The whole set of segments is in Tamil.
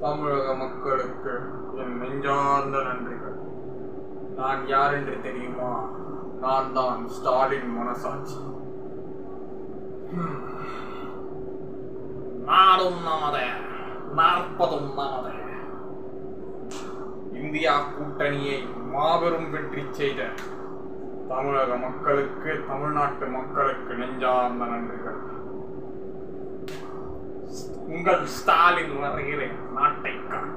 தமிழக மக்களுக்கு என் நெஞ்சார்ந்த நன்றிகள் நான் யார் என்று தெரியுமா நான் தான் ஸ்டாலின் மனசாட்சி ஹம். நாடும் நமதே நாற்பதும் நமதே இந்தியா கூட்டணியை மாபெரும் வெற்றி செய்த தமிழக மக்களுக்கு தமிழ்நாட்டு மக்களுக்கு நெஞ்சார்ந்த நன்றிகள் உங்கள் ஸ்டாலின் வருகிறேன் நாட்டை காக்க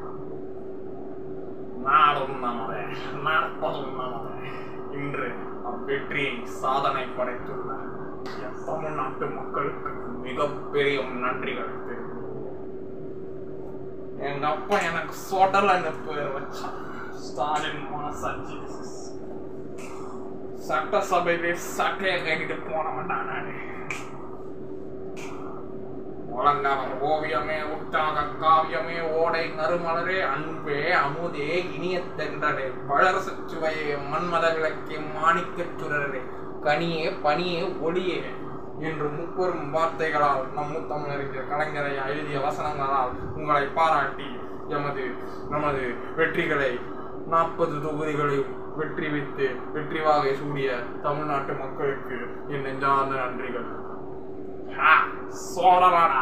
நாடும் நமதே நாற்பதும் நமதே இன்று அவ்வெற்றியை சாதனை படைத்துள்ள என் தமிழ்நாட்டு மக்களுக்கு மிகப்பெரிய நன்றிகளை தெரிவிக்கிறேன் எங்க அப்பா எனக்கு சொடலன்னு பேர் வச்சான் ஸ்டாலின் மனசாட்சி சட்டசபையிலே சட்டையை கட்டிட்டு போனவன்டா நானு முழங்காலம் ஓவியமே உற்றாக காவியமே ஓடை நறுமலரே அன்பே அமுதே இனிய தென்றலே பழரச சுவையே மன்மத விளக்கே மாணிக்கச் சுடரே கனியே பனியே ஒளியே என்று முப்பெரும் வார்த்தைகளால் நம் முத்தமிழறிஞர் கலைஞரை எழுதிய வசனங்களால் உங்களை பாராட்டி எமது நமது வெற்றிகளை நாற்பது தொகுதிகளையும் வெற்றி வைத்து வெற்றி வாகை சூடிய தமிழ்நாட்டு மக்களுக்கு என் நெஞ்சார்ந்த நன்றிகள் ஹா, சோழராடா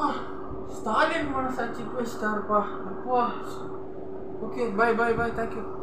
ஸ்டாலின் மனசாட்சி பேசிட்டாருப்பா அப்பா okay bye bye bye thank you